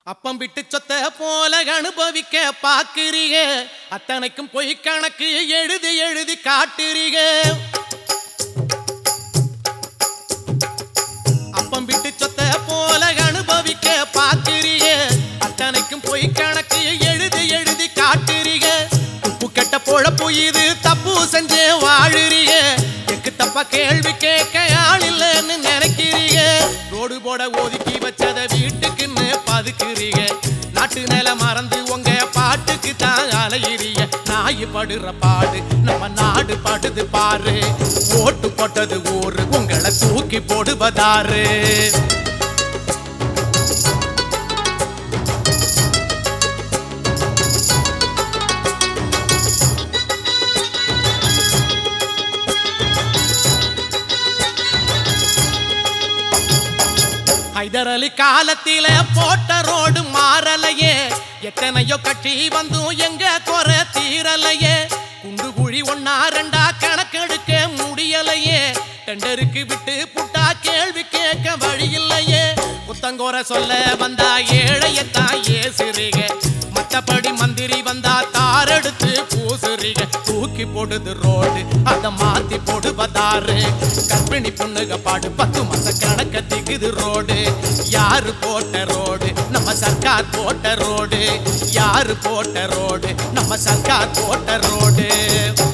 அப்பம் விட்டு சொத்த போல அனுபவிக்க பாக்குறீங்க அத்தனைக்கும் பொய் கணக்கு எழுதி எழுதி காட்டுறீங்க அப்பம் விட்டு சொத்த போல அனுபவிக்க பாக்குறீங்க அத்தனைக்கும் பொய் கணக்கு எழுதி எழுதி காட்டுறீங்க உப்பு கெட்ட பொழப்பு இது தப்பு செஞ்சு வாழுறீங்க எக்கு தப்பா கேள்வி கேட்க ஆள் இல்லைன்னு நினைக்கிறீங்க ரோடு போட ஒதுக்கி வச்சத வீட்டுக்குன்னு பதுக்குறீங்க நாட்டு நில மறந்து உங்க பாட்டுக்கு தான் அலையிறீங்க நாய் படுற பாடு நம்ம நாடு படுது பாரு ஓட்டு போட்டது ஊரு உங்களை தூக்கி போடுவதாரு ஹைதர் அலி காலத்தில போட்ட ரோடு மாறலையே எத்தனையோ கட்சி வந்தும் எங்க குறை தீரலையே குண்டு குழி ஒன்னா ரெண்டா கணக்கெடுக்க முடியலையே டெண்டருக்கு விட்டு புட்டா கேள்வி கேட்க வழி இல்லையே புத்தங்கோர சொல்ல வந்தா ஏழையத்தான் ஏசுறீங்க மத்தபடி மந்திரி வந்தா தாரெடுத்து பூசுறீங்க தூக்கி போடுது ரோடு அத மாத்தி போடுவதாரு கர்ப்பிணி பொண்ணுக பாடு பத்து மாச கணக்க திக்குது ரோடு யாரு போட்ட ரோடு நம்ம சர்க்கார் போட்ட ரோடு யாரு போட்ட ரோடு நம்ம சர்க்கார் போட்ட ரோடு